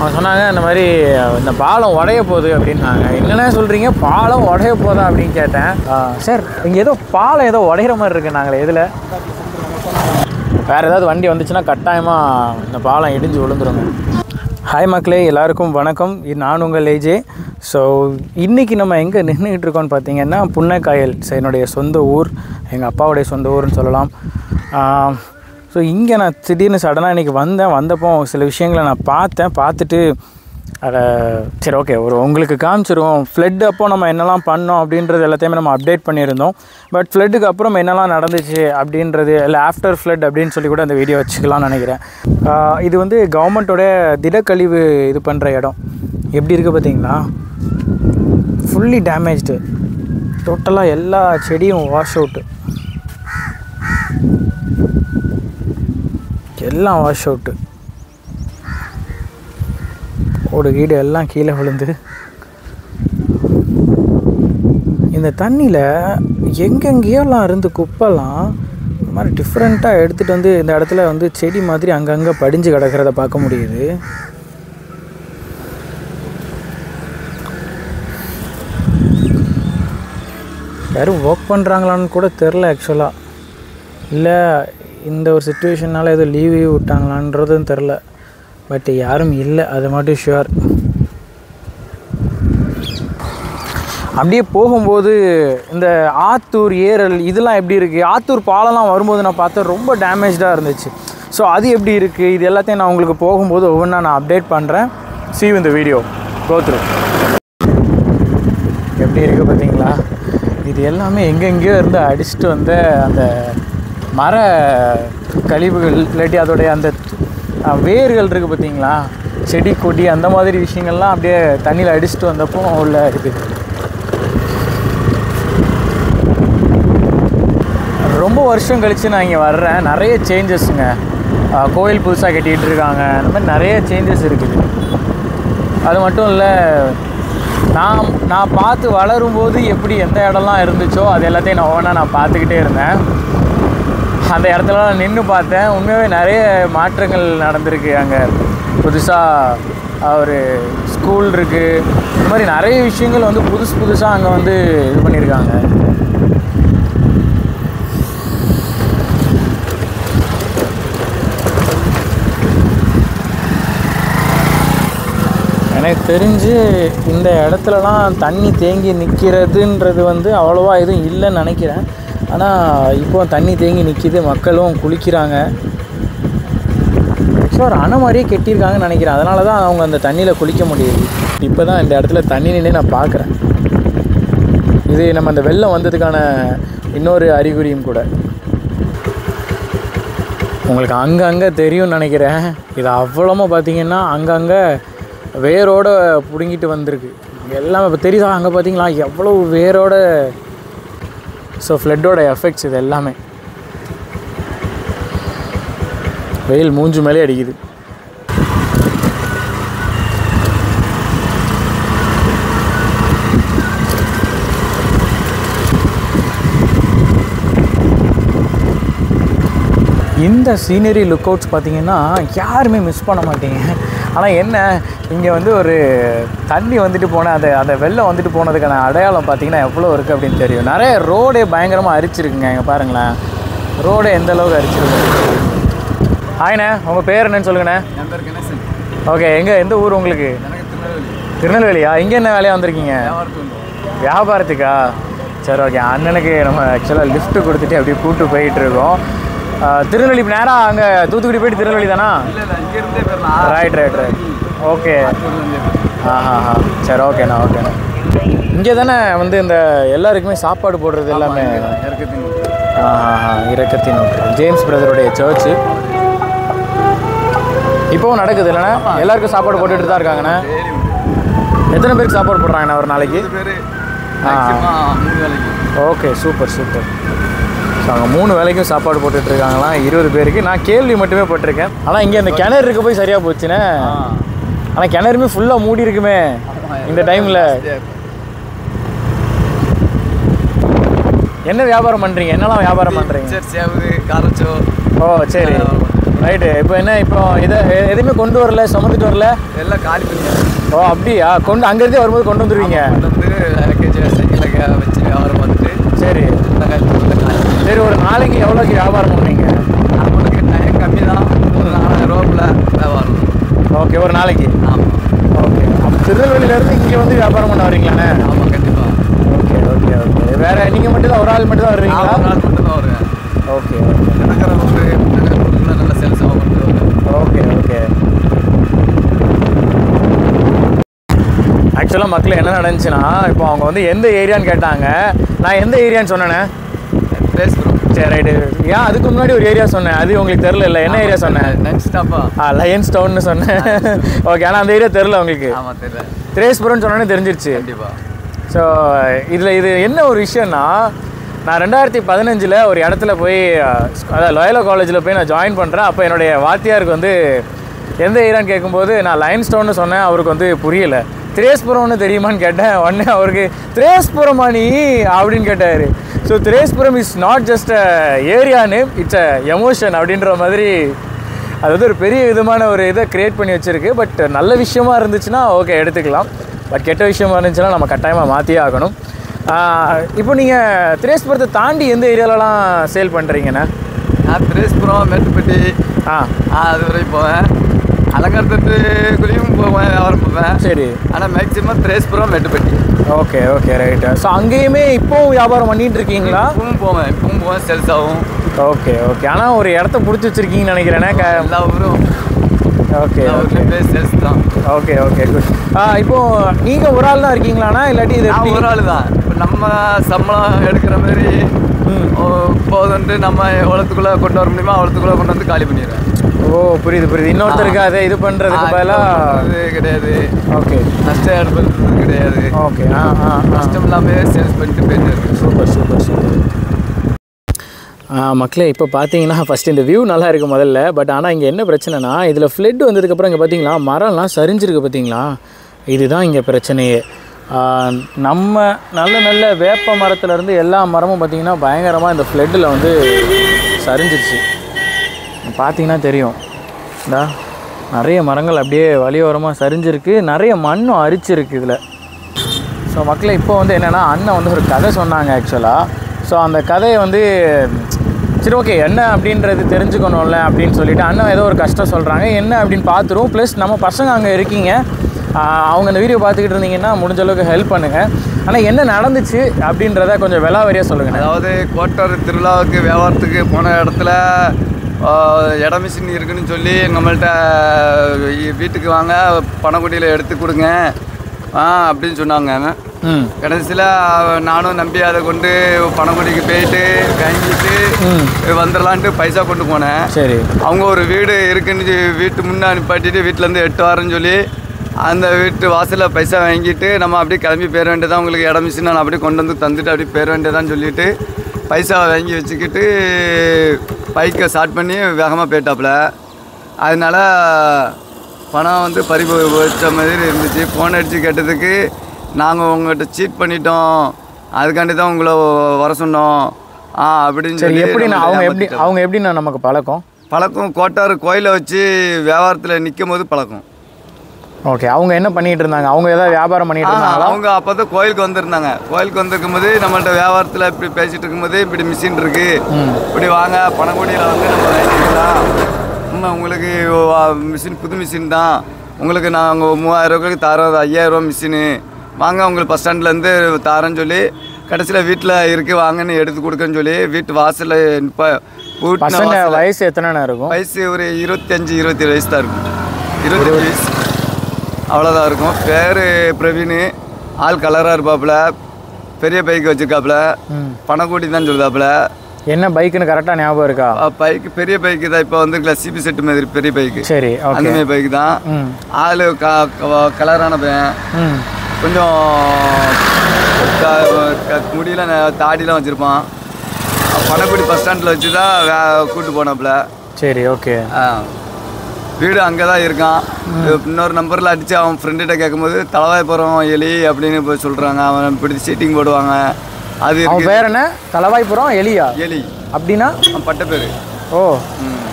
அவங்க சொன்னாங்க இந்த மாதிரி இந்த பாலம் உடைய போகுது அப்படின்னாங்க என்னென்ன சொல்கிறீங்க பாலம் உடைய போதா அப்படின்னு கேட்டேன் ஆ, சார் இங்கே ஏதோ பாலம் ஏதோ உடையிற மாதிரி இருக்கு நாங்களே இதில் வேறு ஏதாவது வண்டி வந்துச்சுன்னா கட்டாயமாக இந்த பாலம் இடிஞ்சு விழுந்துருங்க ஹாய் மக்களே எல்லாருக்கும் வணக்கம் இது நான் உங்கள் ஏஜே ஸோ இன்றைக்கி நம்ம எங்கே நின்றுக்கிட்டு இருக்கோம்னு பார்த்தீங்கன்னா புன்னக்காயல் ஸோ என்னுடைய சொந்த ஊர் எங்கள் அப்பாவுடைய சொந்த ஊர்னு சொல்லலாம் ஸோ இங்கே நான் திடீர்னு சடனாக இன்றைக்கி வந்தேன் வந்தப்போ சில விஷயங்களை நான் பார்த்தேன் பார்த்துட்டு அதை சரி ஓகே ஒரு உங்களுக்கு காமிச்சிருவோம் ஃப்ளட் அப்போ நம்ம என்னெல்லாம் பண்ணோம் அப்படின்றது எல்லாத்தையுமே நம்ம அப்டேட் பண்ணியிருந்தோம் பட் ஃப்ளட்டுக்கு அப்புறம் என்னெல்லாம் நடந்துச்சு அப்படின்றது இல்லை ஆஃப்டர் ஃப்ளட் அப்படின்னு சொல்லி கூட அந்த வீடியோ வச்சுக்கலாம்னு நினைக்கிறேன் ஆஹ் இது வந்து கவர்மெண்ட்டோட திடக்கழிவு இது பண்ணுற இடம் எப்படி இருக்குது பார்த்தீங்களா ஃபுல்லி டேமேஜ்டு டோட்டலாக எல்லா செடியும் வாஷ் அவுட்டு எல்லாம் வாஷ் அவுட்டு ஓடு கீடு எல்லாம் கீழே விழுந்து இந்த தண்ணியில் எங்கெங்கேயோலாம் இருந்து குப்பைலாம் இந்த மாதிரி டிஃப்ரெண்ட்டாக எடுத்துகிட்டு வந்து இந்த இடத்துல வந்து செடி மாதிரி அங்கங்கே படிஞ்சு கிடக்கிறத பார்க்க முடியுது யாரும் ஒர்க் பண்ணுறாங்களான்னு கூட தெரில ஆக்சுவலாக இல்லை இந்த ஒரு சுச்சுவேஷனால் ஏதோ லீவு விட்டாங்களான்றதும் தெரில பட் யாரும் இல்லை அது மட்டும் ஷுவர் அப்படியே போகும்போது இந்த ஆத்தூர் ஏரல் இதெல்லாம் எப்படி இருக்குது ஆத்தூர் பாலம்லாம் வரும்போது நான் பார்த்தா ரொம்ப டேமேஜாக இருந்துச்சு ஸோ அது எப்படி இருக்குது இது எல்லாத்தையும் நான் உங்களுக்கு போகும்போது ஒவ்வொன்றா நான் அப்டேட் பண்ணுறேன் see you இந்த வீடியோ கோத்ரூ எப்படி இருக்குது பார்த்தீங்களா இது எல்லாமே எங்கெங்கேயோ இருந்து அடிச்சுட்டு வந்த அந்த மர கழிவுகள் இல்லாட்டி அதோடைய அந்த அஹ், வேர்கள் இருக்குது பார்த்தீங்களா செடி கொடி அந்த மாதிரி விஷயங்கள்லாம் அப்படியே தண்ணியில் அடிச்சுட்டு வந்தப்போ உள்ள இது ரொம்ப வருஷம் கழித்து நான் இங்கே வர்றேன் நிறைய சேஞ்சஸுங்க கோயில் புதுசாக கட்டிகிட்டு இருக்காங்க அந்த மாதிரி நிறைய சேஞ்சஸ் இருக்குது அது மட்டும் இல்லை நான் நான் பார்த்து வளரும்போது எப்படி எந்த இடம்லாம் இருந்துச்சோ அது எல்லாத்தையும் நான் ஒவ்வொன்றா நான் பார்த்துக்கிட்டே இருந்தேன் அந்த இடத்துல நான் நின்று பார்த்தேன் உண்மையாகவே நிறைய மாற்றங்கள் நடந்திருக்கு அங்கே புதுசாக ஒரு ஸ்கூல் இருக்குது இந்த மாதிரி நிறைய விஷயங்கள் வந்து புதுசு புதுசாக அங்கே வந்து இது பண்ணியிருக்காங்க எனக்கு தெரிஞ்சு இந்த இடத்துலலாம் தண்ணி தேங்கி நிற்கிறதுன்றது வந்து அவ்வளோவா எதுவும் இல்லைன்னு நினைக்கிறேன் ஆனால் இப்போ தண்ணி தேங்கி நிற்கிது மக்களும் குளிக்கிறாங்க ஸோ ஒரு அணை மாதிரியே கெட்டியிருக்காங்கன்னு நினைக்கிறேன் அதனால தான் அவங்க அந்த தண்ணியில் குளிக்க முடியுது இப்போ தான் இந்த இடத்துல தண்ணி நின்று நான் பார்க்குறேன் இது நம்ம அந்த வெள்ளம் வந்ததுக்கான இன்னொரு அறிகுறியும் கூட உங்களுக்கு அங்கங்கே தெரியும்னு நினைக்கிறேன் இது அவ்வளோமா பார்த்தீங்கன்னா அங்கங்கே வேரோட பிடுங்கிட்டு வந்திருக்கு எல்லாமே இப்போ தெரியுதா அங்கே பார்த்தீங்களா எவ்வளோ வேரோட ஸோ ஃப்ளட்டோட எஃபெக்ட்ஸ் இது எல்லாமே வெயில் மூஞ்சு மேலே அடிக்குது இந்த சீனரி லுக் அவுட்ஸ் பார்த்தீங்கன்னா யாருமே மிஸ் பண்ண மாட்டீங்க ஆனால் என்ன இங்கே வந்து ஒரு தண்ணி வந்துட்டு போன அந்த அந்த வெள்ளம் வந்துட்டு போனதுக்கான அடையாளம் பார்த்தீங்கன்னா எவ்வளோ இருக்குது அப்படின்னு தெரியும் நிறைய ரோடே பயங்கரமாக அரிச்சிருக்குங்க இங்கே பாருங்களேன் ரோடே எந்த அளவுக்கு அரிச்சிருக்கு ஆயிண்ணே உங்கள் பேர் என்னன்னு சொல்லுங்கண்ணே என் பேர் கணேசன் ஓகே எங்கே எந்த ஊர் உங்களுக்கு எனக்கு திருநெல்வேலி திருநெல்வேலியா இங்கே என்ன வேலையாக வந்திருக்கீங்க வியாபாரத்துக்கு வந்தோம் வியாபாரத்துக்கா சரி ஓகே அண்ணனுக்கு நம்ம ஆக்சுவலாக லிஃப்ட் கொடுத்துட்டு அப்படியே கூப்பிட்டு போயிட்டு இருக்கோம் ஆஹ், திருநெல்வேலி நேராக அங்கே தூத்துக்குடி போயிட்டு திருநெல்வேலி தானா இல்லை இல்லை இங்கேருந்தே போயிடலாம் ரைட் ரைட் ரைட் ஓகே ஆத்தூர்லேருந்தே ஆஹா சரி ஓகேண்ணா ஓகேண்ணா இங்கே தானே வந்து இந்த எல்லாருக்குமே சாப்பாடு போடுறது எல்லாமே இறக்கத்தின் ஆஹா இரக்கத்தின் ஊற்று. ஜேம்ஸ் பிரதருடைய சர்ச்சு இப்போவும் நடக்குது இல்லைண்ணா எல்லாருக்கும் சாப்பாடு போட்டுட்டு தான் இருக்காங்கண்ணா டெய்லி எத்தனை பேருக்கு சாப்பாடு போடுறாங்கண்ணா ஒரு நாளைக்கு பேர் மேக்ஸிமம் மூணு வேலைக்கு ஓகே சூப்பர் சூப்பர் ஸோ அங்கே மூணு வேலைக்கும் சாப்பாடு போட்டுட்டு இருக்காங்களாம் இருபது பேருக்கு நான் கேள்வி மட்டுமே போட்டிருக்கேன் ஆனால் இங்கே இந்த கிணறு இருக்க போய் சரியாக போச்சுண்ணே ஆனால் கிணறுமே ஃபுல்லாக மூடி இருக்குமே இந்த டைமில் என்ன வியாபாரம் பண்ணுறீங்க என்னெல்லாம் வியாபாரம் பண்ணுறீங்க சரி சேவு காரச்சோ ஓ சரி ரைட்டு இப்போ என்ன இப்போ இதை எ- எதுவுமே கொண்டு வரல சுமந்துட்டு வரல எல்லாம் காலி பண்ணியாச்சு ஓ அப்படியா கொண்டு அங்கேருந்தே வரும்போது கொண்டு வந்துருவீங்க கொண்டு வந்து கேஜி சைக்கிளில் வச்சு வியாபாரம் பார்த்துட்டு சரி இந்த காலத்தில் காலி சரி ஒரு நாளைக்கு எவ்வளோக்கு வியாபாரம் பண்ணுவீங்க நம்மளுக்கு டைம் கம்மி தான் ஒரு நாலாயிரம் ரூபாக்குள்ள வியாபாரம் ஓகே ஒரு நாளைக்கு ஆமாம் ஓகே அப்போ திருநெல்வேலியிலேருந்து இங்கே வந்து வியாபாரம் பண்ண வரீங்களாண்ணே ஆமாம் கண்டிப்பாக ஓகே ஓகே ஓகே வேற நீங்கள் மட்டும் தான் ஒரு ஆள் மட்டும் தான் நான் வருவீங்களா ஒரு நாள் மட்டும் தான் வருவேன் ஓகே ஓகே கிடக்கிறவங்க கிடக்கிறவங்க நல்ல சேல்ஸ் ஆகும் கொண்டு வருவேன் ஓகே ஓகே ஆக்சுவலாக மக்கள் என்ன நடந்துச்சுன்னா இப்போ அவங்க வந்து எந்த ஏரியான்னு கேட்டாங்க நான் எந்த ஏரியான்னு சொன்னேனே பிளேஸ் ப்ரோ சரி ரைட்டு ஏன் அதுக்கு முன்னாடி ஒரு ஏரியா சொன்னேன் அது உங்களுக்கு தெரில இல்லை என்ன ஏரியா சொன்னேன் நெக்ஸ்ட் ஸ்டாப்பா ஆ லயன்ஸ் டவுன்னு சொன்னேன் ஓகே ஆனால் அந்த ஏரியா தெரில உங்களுக்கு ஆமாம் தெரியல திரேஸ்புரம்னு சொன்னோன்னே தெரிஞ்சிருச்சு கண்டிப்பாக ஸோ இதில் இது என்ன ஒரு விஷயம்னா நான் ரெண்டாயிரத்தி பதினஞ்சில் ஒரு இடத்துல போய் அஹ், அதாவது லோயலா காலேஜில் போய் நான் ஜாயின் பண்ணுறேன் அப்போ என்னுடைய வாத்தியாருக்கு வந்து எந்த ஏரியான்னு கேட்கும்போது நான் லைன் ஸ்டோன்னு சொன்னேன் அவருக்கு வந்து புரியல திரேஸ்புரம்னு தெரியுமான்னு கேட்டேன் உடனே அவருக்கு திரேஸ்புரமா நீ அப்படின்னு கேட்டார் so Therespuram is not just a area name it's a emotion அப்படின்ற மாதிரி அது வந்து ஒரு பெரிய விதமான ஒரு இதை கிரியேட் பண்ணி வச்சிருக்கு பட் நல்ல விஷயமா இருந்துச்சுன்னா ஓகே எடுத்துக்கலாம் பட் கெட்ட விஷயமா இருந்துச்சுன்னா நம்ம கட்டாயமாக மாற்றியே ஆகணும் ஆஹ் இப்போ நீங்கள் திரேஸ்புரத்தை தாண்டி எந்த ஏரியாலலாம் சேல் பண்ணுறீங்கண்ணே நான் திரேஸ்புரம் மேட்டுப்பட்டி ஆ ஆ, அது வரையும் போவேன் அலங்காரத்துக்குள்ளேயும் போவேன் வியாபாரம் போவேன் சரி ஆனால் maximum Therespuram Mettupatti okay okay right so அங்கேயுமே இப்போவும் வியாபாரம் பண்ணிட்டு இருக்கீங்களா இப்பவும் போவேன் இப்பவும் போவேன் சேல்ஸ் ஆகும் ஓகே ஓகே ஆனால் ஒரு இடத்த பிடிச்சி வச்சிருக்கீங்கன்னு நினைக்கிறேனே க எல்லா ஊரும் ஓகே எல்லா ஓகே ஊர்லேயும் போய் சேல்ஸ் தான் ஓகே ஓகே குட் இப்போ நீங்கள் ஒரு ஆள் தான் இருக்கீங்களாண்ணா இல்லாட்டி இது நான் எப்படி ஒரு ஆள் தான் இப்போ நம்ம சம்பளம் எடுக்கிற மாதிரி ம். ஓ, போதுன்ட்டு நம்ம எவ்வளோத்துக்குள்ளே கொண்டு வர முடியுமோ அவ்வளோத்துக்குள்ளே கொண்டு வந்து காலி பண்ணிடுவேன் ஓ புரியுது புரியுது இன்னொருத்தருக்கு அதை இது பண்ணுறதுக்கு பதிலாக அது கிடையாது ஓகே நஷ்டம் ஏற்படுறது கிடையாது ஓகே ஆ ஆ ஆ நஷ்டம் இல்லாமல் சேல்ஸ் பண்ணிட்டு போயிட்டு இருக்கு சூப்பர் சூப்பர் சூப்பர் மக்களே இப்போ பார்த்தீங்கன்னா ஃபஸ்ட் இந்த வியூ நல்லா இருக்கு முதல்ல பட் ஆனால் இங்கே என்ன பிரச்சனைனா இதில் ஃப்ளட் வந்ததுக்கப்புறம் இங்கே பார்த்தீங்களா மரம்லாம் சரிஞ்சிருக்கு பார்த்தீங்களா இதுதான் இங்கே பிரச்சனையே ஆ, நம்ம நல்ல நல்ல வேப்ப மரத்துலேருந்து எல்லா மரமும் பார்த்தீங்கன்னா பயங்கரமாக இந்த ஃப்ளட்டில் வந்து சரிஞ்சிருச்சு பார்த்தீங்கன்னா தெரியும் இந்தா நிறைய மரங்கள் அப்படியே வழியோரமாக சரிஞ்சிருக்கு நிறைய மண்ணும் அரிச்சிருக்கு இதில் ஸோ மக்களே இப்போ வந்து என்னென்னா அண்ணன் வந்து ஒரு கதை சொன்னாங்க ஆக்சுவலாக ஸோ அந்த கதையை வந்து சரி ஓகே என்ன அப்படின்றது தெரிஞ்சுக்கணும்ல அப்படின்னு சொல்லிட்டு அண்ணன் ஏதோ ஒரு கஷ்டம் சொல்கிறாங்க என்ன அப்படின்னு பார்த்துருவோம் ப்ளஸ் நம்ம பசங்க அங்கே இருக்கீங்க ஆஹ் அவங்க அந்த வீடியோ பார்த்துக்கிட்டு இருந்தீங்கன்னா முடிஞ்ச அளவுக்கு ஹெல்ப் பண்ணுங்கள் ஆனால் என்ன நடந்துச்சு அப்படின்றத கொஞ்சம் விலாவரியாக சொல்லுங்கண்ணே அதாவது கோட்டார் திருவிழாவுக்கு வியாபாரத்துக்கு போன இடத்துல ஆ, இட மிஷின் இருக்குன்னு சொல்லி நம்மள்ட்ட வீட்டுக்கு வாங்க பணக்குடியில் எடுத்து கொடுங்க ஆ அப்படின்னு சொன்னாங்க ம் கடைசியில் நானும் நம்பி அதை கொண்டு பணக்குடிக்கு போயிட்டு வாங்கிட்டு ம் வந்துடலான்ட்டு பைசா கொண்டு போனேன் சரி அவங்க ஒரு வீடு இருக்குன்னு சொல்லி வீட்டு முன்னே நிப்பாட்டிட்டு வீட்டிலேருந்து எட்டு வாரம்னு சொல்லி அந்த வீட்டு வாசலில் பைசா வாங்கிட்டு நம்ம அப்படியே கிளம்பி போயிட வேண்டியதான் உங்களுக்கு இடம் மிஷின் நான் அப்படியே கொண்டு வந்து தந்துட்டு அப்படியே போயிட வேண்டியதான்னு சொல்லிட்டு பைசாவை வாங்கி வச்சுக்கிட்டு பைக்கை ஸ்டார்ட் பண்ணி வேகமாக போயிட்டாப்புல அதனால பணம் வந்து பறி போய் வச்ச மாதிரி இருந்துச்சு ஃபோன் அடித்து கேட்டதுக்கு நாங்கள் உங்கள்கிட்ட சீட் பண்ணிட்டோம் அதுக்காண்டி தான் உங்களை வர சொன்னோம் ஆ அப்படின்னு சரி சொல்லி எப்படிண்ணா நம்மளை அவங்க எப்படி ஏமாத்திட்டாங்க. அவங்க எப்படிண்ணா நமக்கு பழக்கம் பழக்கம் கோட்டார் கோயிலை வச்சு வியாபாரத்தில் நிற்கும் போது பழக்கம் ஓகே அவங்க என்ன பண்ணிட்டு இருந்தாங்க அவங்க ஏதாவது வியாபாரம் பண்ணிட்டு ஆ, இருந்தாங்களா அவங்க அப்போ தான் கோயிலுக்கு வந்திருந்தாங்க கோயிலுக்கு வந்திருக்கும் போது நம்மள்ட்ட வியாபாரத்தில் இப்படி பேசிட்டு இருக்கும்போது இப்படி மிஷின் இருக்கு இப்படி வாங்க பணக்கோடியில் வந்து நம்ம வாங்கிக்கலாம் அம்மா உங்களுக்கு மிஷின் புது மிஷின் தான் உங்களுக்கு நாங்கள் மூவாயிரம் ரூபாய்க்கு தரோம் ஐயாயிரம் ரூபா மிஷினு வாங்க உங்களுக்கு பஸ் ஸ்டாண்ட்லேருந்து தாரேன்னு சொல்லி கடைசியில் வீட்டில் இருக்கு வாங்கன்னு எடுத்து கொடுக்கன்னு சொல்லி வீட்டு வாசலில் இப்போ பசங்க வயசு எத்தனைண்ணா இருக்கும் வயசு ஒரு இருபத்தஞ்சி இருபத்தேழு வயசு தான் இருக்கும் இருபத்தஞ்சி வயசு அவ்வளோதான் இருக்கும் பேர் பிரவீன் ஆள் கலராக இருப்பாப்புல பெரிய பைக் வச்சுருக்காப்புல ம். பணக்கூடி தான் சொல்லுதாப்புல என்ன பைக்குன்னு கரெக்டாக ஞாபகம் இருக்கா பைக்கு பெரிய பைக்கு தான் இப்போ வந்துருக்கல சிபி செட்டு மாதிரி பெரிய பைக்கு சரி அந்த ஓகே மாதிரி பைக்கு தான் ம் ஆள் க க- கலரான பையன் ம் கொஞ்சம் க- க- முடியல ந- தாடிலாம் வச்சுருப்பான் பணக்குடி பஸ் ஸ்டாண்டில் வச்சு தான் வே கூட்டு போனாப்புல சரி ஓகே ஆ. வீடு அங்கே தான் இருக்கான் இன்னொரு நம்பரில் அடித்து அவன் ஃப்ரெண்டுகிட்ட கேட்கும்போது தலவாய்ப்புறம் எலி அப்படின்னு இப்போ சொல்கிறாங்க அவன் இப்படி சீட்டிங் போடுவாங்க அது அவன் இருக்கு பேர் என்ன தலவாய்ப்புறம் எலியா எலி அப்படின்னா அவன் பட்ட பேர் ஓ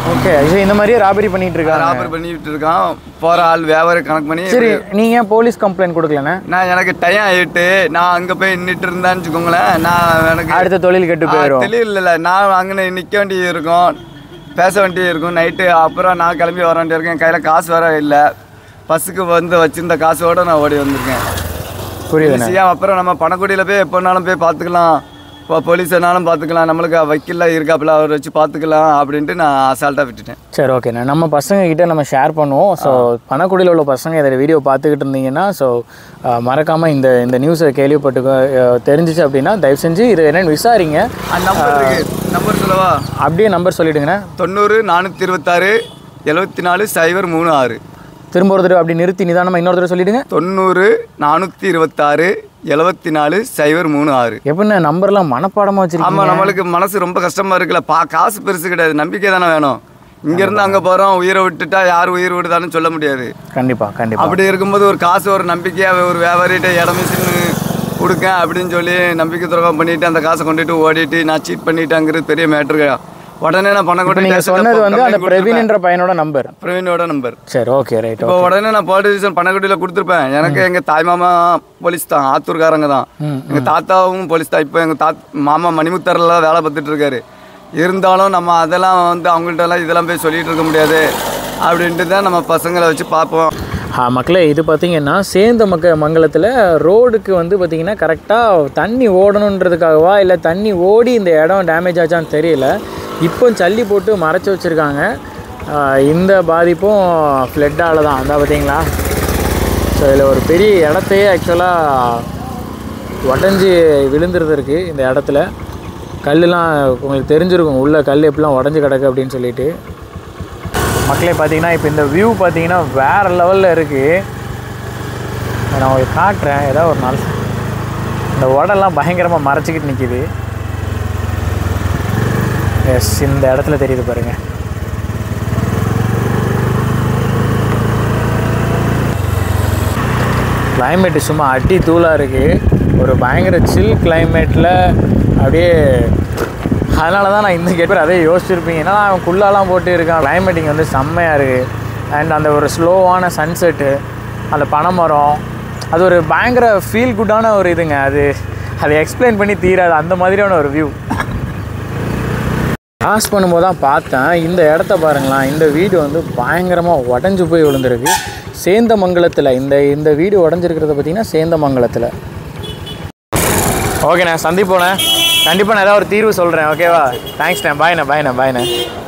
ஓகே இது இந்த மாதிரியே ராபரி பண்ணிட்டு இருக்காங்க ராபர் பண்ணிட்டு இருக்கான் போகிற ஆள் வியாபாரம் கணக்கு பண்ணி சரி நீங்க ஏன் போலீஸ் கம்ப்ளைண்ட் கொடுக்கலண்ணே நான் எனக்கு டைம் ஆயிட்டு நான் அங்கே போய் நின்றுட்டு இருந்தேன்னு வச்சுக்கோங்களேன் நான் எனக்கு அடுத்த தொழில் கெட்டு போயிடும் தெளிவு இல்லை நான் அங்கே நிற்க வேண்டியது இருக்கும் பேச வேண்டியது இருக்கும் நைட்டு அப்புறம் நான் கிளம்பி வர வேண்டியிருக்கேன் என் கையில் காசு வேற இல்லை பஸ்ஸுக்கு வந்து வச்சிருந்த காசோட நான் ஓடி வந்திருக்கேன் புரியுதுண்ணே ஈஸியாக அப்புறம் நம்ம பணக்குடியில் போய் எப்போனாலும் போய் பார்த்துக்கலாம் இப்போ போலீஸ் வேணாலும் பார்த்துக்கலாம் நம்மளுக்கு வக்கீல்லாம் இருக்காப்புல அவர் வச்சு பார்த்துக்கலாம் அப்படின்ட்டு நான் அசால்ட்டாக விட்டுட்டேன் சரி ஓகேண்ணே நம்ம பசங்க கிட்ட நம்ம ஷேர் பண்ணுவோம் ஸோ பணக்குடியில் உள்ள பசங்க இதில் வீடியோ பார்த்துக்கிட்டு இருந்தீங்கன்னா ஸோ மறக்காமல் இந்த இந்த நியூஸை கேள்விப்பட்டு அஹ், தெரிஞ்சிச்சு அப்படின்னா தயவு செஞ்சு இது என்னென்னு விசாரிங்க நம்பர் இருக்கு நம்பர் சொல்லவா அப்படியே நம்பர் சொல்லிவிடுங்கண்ணே தொண்ணூறு நானூற்றி இருபத்தாறு எழுபத்தி நாலு சைபர் மூணு ஆறு திரும்ப ஒரு தடவை அப்படி நிறுத்தி நிதானமாக இன்னொரு தடவை சொல்லிவிடுங்க தொண்ணூறு நானூற்றி இருபத்தாறு எழுபத்தி நாலு சைபர் மூணு ஆறு எப்படிண்ணே நம்பர்லாம் மனப்பாடமாக வச்சிருக்கீங்க ஆமாம் நம்மளுக்கு மனசு ரொம்ப கஷ்டமாக இருக்குல்ல பா காசு பெருசு கிடையாது நம்பிக்கை தானே வேணும் இங்கேருந்து அங்கே போகிறோம் உயிரை விட்டுட்டா யார் உயிர் விடுதான்னு சொல்ல முடியாது கண்டிப்பாக கண்டிப்பாக அப்படி இருக்கும்போது ஒரு காசு ஒரு நம்பிக்கையாக ஒரு வியாபாரிகிட்ட இடம் மிஷின் கொடுக்க அப்படின்னு சொல்லி நம்பிக்கை துரோகம் பண்ணிட்டு அந்த காசை கொண்டுட்டு ஓடிட்டு நான் சீட் பண்ணிட்டாங்கிறது பெரிய மேட்ரு உடனே நான் பணம் இப்போ கொண்டு நீங்கள் சொன்னது வந்து அந்த பிரவீன் என்ற பையனோட நம்பர் பிரவீனோட நம்பர் சரி ஓகே ரைட் இப்போ உடனே நான் போலீஸ் ஸ்டேஷன் பணக்கட்டியில் கொடுத்துருப்பேன் எனக்கு எங்கள் தாய் மாமா போலீஸ் தான் ஆத்தூர்காரங்க தான் எங்கள் தாத்தாவும் போலீஸ் தான் இப்போ எங்கள் தாத் மாமா மணிமுத்தரில் வேலை பார்த்துட்டு இருக்காரு இருந்தாலும் நம்ம அதெல்லாம் வந்து அவங்கள்ட்டலாம் இதெல்லாம் போய் சொல்லிட்டு இருக்க முடியாது அப்படின்ட்டு தான் நம்ம பசங்களை வச்சு பார்ப்போம் ஆ மக்களே இது பார்த்தீங்கன்னா சேந்த மக்க மங்கலத்தில் ரோடுக்கு வந்து பார்த்தீங்கன்னா கரெக்டாக தண்ணி ஓடணுன்றதுக்காகவா இல்லை தண்ணி ஓடி இந்த இடம் டேமேஜ் ஆச்சான்னு தெரியல இப்போ சல்லி போட்டு மறைச்சி வச்சுருக்காங்க இந்த பாதிப்பும் ஃப்ளட்டால் தான் அதான் பார்த்தீங்களா ஸோ இதில் ஒரு பெரிய இடத்தையே ஆக்சுவலாக உடஞ்சி விழுந்துருந்துருக்கு இந்த இடத்துல கல்லுலாம் உங்களுக்கு தெரிஞ்சிருக்கும் உள்ள கல் எப்படிலாம் உடஞ்சி கிடக்கு அப்படின்னு சொல்லிட்டு மக்களே பார்த்தீங்கன்னா இப்போ இந்த வியூ பார்த்தீங்கன்னா வேறு லெவலில் இருக்குது நான் உங்களுக்கு காட்டுறேன் ஏதாவது ஒரு நாள் இந்த உடெல்லாம் பயங்கரமாக மறைச்சிக்கிட்டு நிற்கிது எஸ் இந்த இடத்துல தெரியுது பாருங்க கிளைமேட்டு சும்மா அடி தூளாக இருக்குது ஒரு பயங்கர சில் கிளைமேட்டில் அப்படியே அதனால தான் நான் இந்த கேட்பேன் அதே யோசிச்சிருப்பீங்க ஏன்னா அவன் குள்ளாலாம் போட்டு இருக்கான் கிளைமேட்டிங் வந்து செம்மையாக இருக்குது அண்ட் அந்த ஒரு ஸ்லோவான சன்செட்டு அந்த பனைமரம் அது ஒரு பயங்கர ஃபீல் குட்டான ஒரு இதுங்க அது அதை எக்ஸ்பிளைன் பண்ணி தீராது அந்த மாதிரியான ஒரு வியூ கிராஸ் பண்ணும்போது தான் பார்த்தேன் இந்த இடத்த பாருங்களேன் இந்த வீடு வந்து பயங்கரமாக உடஞ்சி போய் விழுந்திருக்கு சேந்தமங்கலத்தில் இந்த இந்த வீடு உடஞ்சிருக்கிறத பார்த்தீங்கன்னா சேந்தமங்கலத்தில் ஓகேண்ணே சந்திப்போண்ணே கண்டிப்பாக நான் ஏதாவது ஒரு தீர்வு சொல்கிறேன் ஓகேவா தேங்க்ஸ்ண்ணே பாய்ண்ணே பாய்ண்ணே பாய்ண்ணே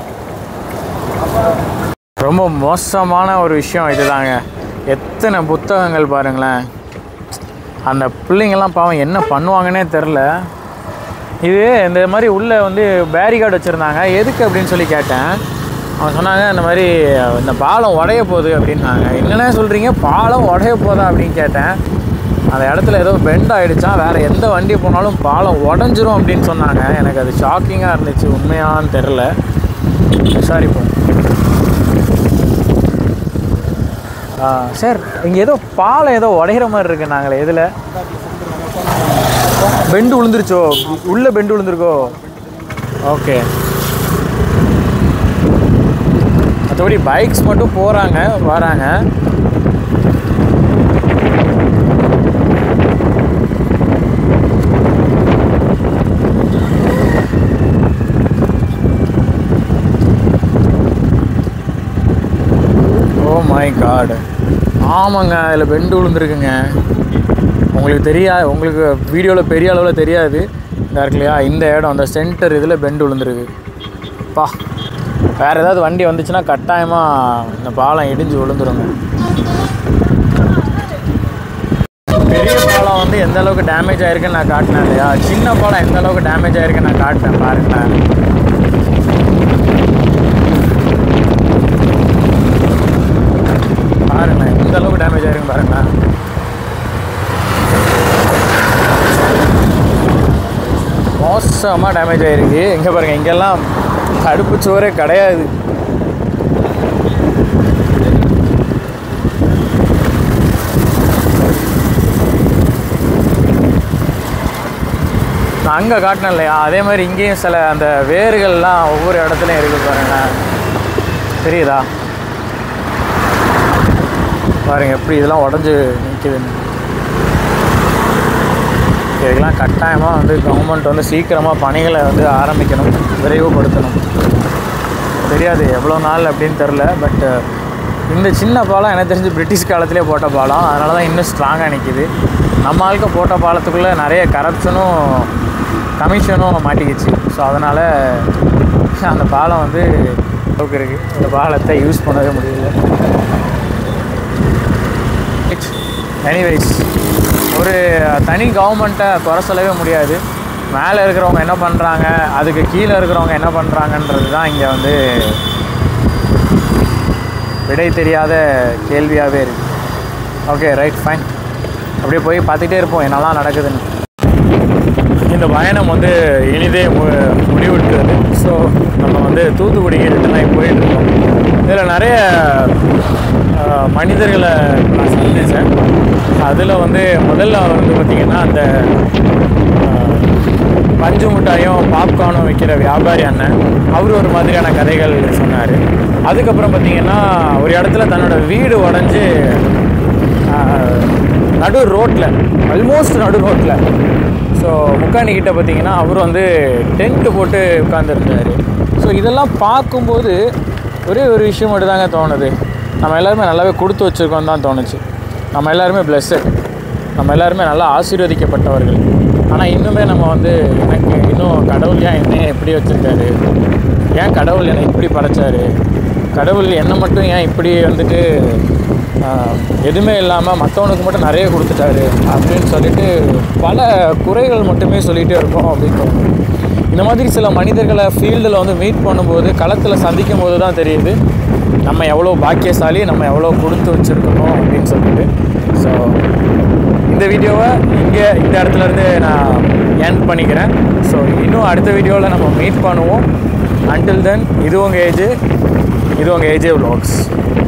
ரொம்ப மோசமான ஒரு விஷயம் இதுதாங்க எத்தனை புத்தகங்கள் பாருங்களேன் அந்த பிள்ளைங்கள்லாம் பாவம் என்ன பண்ணுவாங்கன்னே தெரில இது இந்த மாதிரி உள்ளே வந்து பேரிகார்டு வச்சுருந்தாங்க எதுக்கு அப்படின்னு சொல்லி கேட்டேன் அவன் சொன்னாங்க இந்த மாதிரி இந்த பாலம் உடைய போகுது அப்படின்னாங்க என்னென்ன சொல்கிறீங்க பாலம் உடைய போதா அப்படின்னு கேட்டேன் அந்த இடத்துல ஏதோ பெண்ட் ஆகிடுச்சா வேறு எந்த வண்டி போனாலும் பாலம் உடஞ்சிரும் அப்படின்னு சொன்னாங்க எனக்கு அது ஷாக்கிங்காக இருந்துச்சு உண்மையான்னு தெரில விசாரிப்போம் ஆ சார் இங்கே ஏதோ பாலம் ஏதோ உடையிற மாதிரி இருக்கு நாங்களே எதில் பெண்டு விழுந்துருச்சோ உள்ள பெண்டு விழுந்துருக்கோ ஓகே மற்றபடி பைக்ஸ் மட்டும் போகிறாங்க வராங்க ஓ மை காட் ஆமாங்க அதில் பெண்டு விழுந்துருக்குங்க உங்களுக்கு தெரியாது உங்களுக்கு வீடியோவில் பெரிய அளவில் தெரியாது இந்த இருக்கு இல்லையா இந்த இடம் அந்த சென்டர் இதில் பெண்டு விழுந்துருக்கு பா வேறு ஏதாவது வண்டி வந்துச்சுன்னா கட்டாயமாக இந்த பாலம் இடிஞ்சு விழுந்துருங்க பெரிய பாலம் வந்து எந்த அளவுக்கு டேமேஜ் ஆயிருக்குன்னு நான் காட்டினேன் இல்லையா சின்ன பாலம் எந்த அளவுக்கு டேமேஜ் ஆயிருக்குன்னு நான் காட்டினேன் பாருங்களேன் பாருங்களேன் எந்த அளவுக்கு டேமேஜ் ஆயிருக்கு பாருங்களேன் மோசமாக டேமேஜ் ஆயிருக்கு இங்கே பாருங்க இங்கெல்லாம் தடுப்பு சுவரே கிடையாது நான் அங்கே காட்டினேன் இல்லையா அதே மாதிரி இங்கேயும் சில அந்த வேர்கள்லாம் ஒவ்வொரு இடத்துலையும் இருக்குது பாருங்களேன் தெரியுதா பாருங்க எப்படி இதெல்லாம் உடஞ்சி நிற்குதுன்னு இதுக்கெல்லாம் கட்டாயமாக வந்து கவர்மெண்ட் வந்து சீக்கிரமாக பணிகளை வந்து ஆரம்பிக்கணும் விரைவுபடுத்தணும் தெரியாது எவ்வளோ நாள் அப்படின்னு தெரில பட் இந்த சின்ன பாலம் எனக்கு தெரிஞ்சு பிரிட்டிஷ் காலத்திலே போட்ட பாலம் அதனால தான் இன்னும் ஸ்ட்ராங்காக நிற்கிது நம்ம ஆளுக்கு போட்ட பாலத்துக்குள்ளே நிறைய கரப்ஷனும் கமிஷனும் மாட்டிக்கிச்சு ஸோ அதனால் அந்த பாலம் வந்து அளவுக்கு இருக்குது இந்த பாலத்தை யூஸ் பண்ணவே முடியல எனிவைஸ் ஒரு தனி கவர்மெண்ட்டை குறை சொல்லவே முடியாது மேலே இருக்கிறவங்க என்ன பண்ணுறாங்க அதுக்கு கீழே இருக்கிறவங்க என்ன பண்ணுறாங்கன்றது தான் இங்கே வந்து விடை தெரியாத கேள்வியாகவே இருக்குது ஓகே ரைட் ஃபைன் அப்படியே போய் பார்த்துட்டே இருப்போம் என்னெல்லாம் நடக்குதுன்னு இந்த பயணம் வந்து இனிதே மு முடிவுற்றது ஸோ நம்ம வந்து தூத்துக்குடிக்கு ரிட்டர்ன் போயிட்டு இருக்கோம் இதில் நிறைய அஹ், மனிதர்களை நான் சந்தித்தேன் அதில் வந்து முதல்ல வந்து பார்த்திங்கன்னா அந்த அஹ், பஞ்சு மிட்டாயும் பாப்கார்னும் விற்கிற வியாபாரி அண்ணன் அவர் ஒரு மாதிரியான கதைகள் சொன்னார் அதுக்கப்புறம் பார்த்திங்கன்னா ஒரு இடத்துல தன்னோட வீடு உடஞ்சி நடு ரோட்டில் ஆல்மோஸ்ட் நடு ரோட்டில் ஸோ முக்காணிக்கிட்ட பார்த்தீங்கன்னா அவர் வந்து டென்ட்டு போட்டு உட்காந்துருந்தார் ஸோ இதெல்லாம் பார்க்கும்போது ஒரே ஒரு விஷயம் மட்டும் தாங்க தோணுது நம்ம எல்லாருமே நல்லாவே கொடுத்து வச்சுருக்கோம் தான் தோணுச்சு நம்ம எல்லாருமே பிளஸ்ஸட் நம்ம எல்லாருமே நல்லா ஆசீர்வதிக்கப்பட்டவர்கள் ஆனால் இன்னுமே நம்ம வந்து எனக்கு இன்னும் கடவுள் ஏன் என்னை எப்படி வச்சுருக்காரு ஏன் கடவுள் என்னை இப்படி படைச்சாரு கடவுள் என்னை மட்டும் ஏன் இப்படி வந்துட்டு ஆஹ், எதுவுமே இல்லாமல் மற்றவனுக்கு மட்டும் நிறைய கொடுத்துட்டாரு அப்படின்னு சொல்லிட்டு பல குறைகள் மட்டுமே சொல்லிகிட்டே இருக்கோம் அப்படின்னு தோணும் இந்த மாதிரி சில மனிதர்களை ஃபீல்டில் வந்து மீட் பண்ணும்போது களத்தில் சந்திக்கும் போது தான் தெரியுது நம்ம எவ்வளோ பாக்கியசாலி நம்ம எவ்வளோ கொடுத்து வச்சுருக்கணும் அப்படின்னு சொல்லிட்டு ஸோ இந்த வீடியோவை இங்கே இந்த இடத்துல இருந்து நான் என் பண்ணிக்கிறேன் ஸோ இன்னும் அடுத்த வீடியோவில் நம்ம மீட் பண்ணுவோம் அன்டில் தென் இது உங்கள் ஏஜ் இது உங்கள் ஏஜே vlogs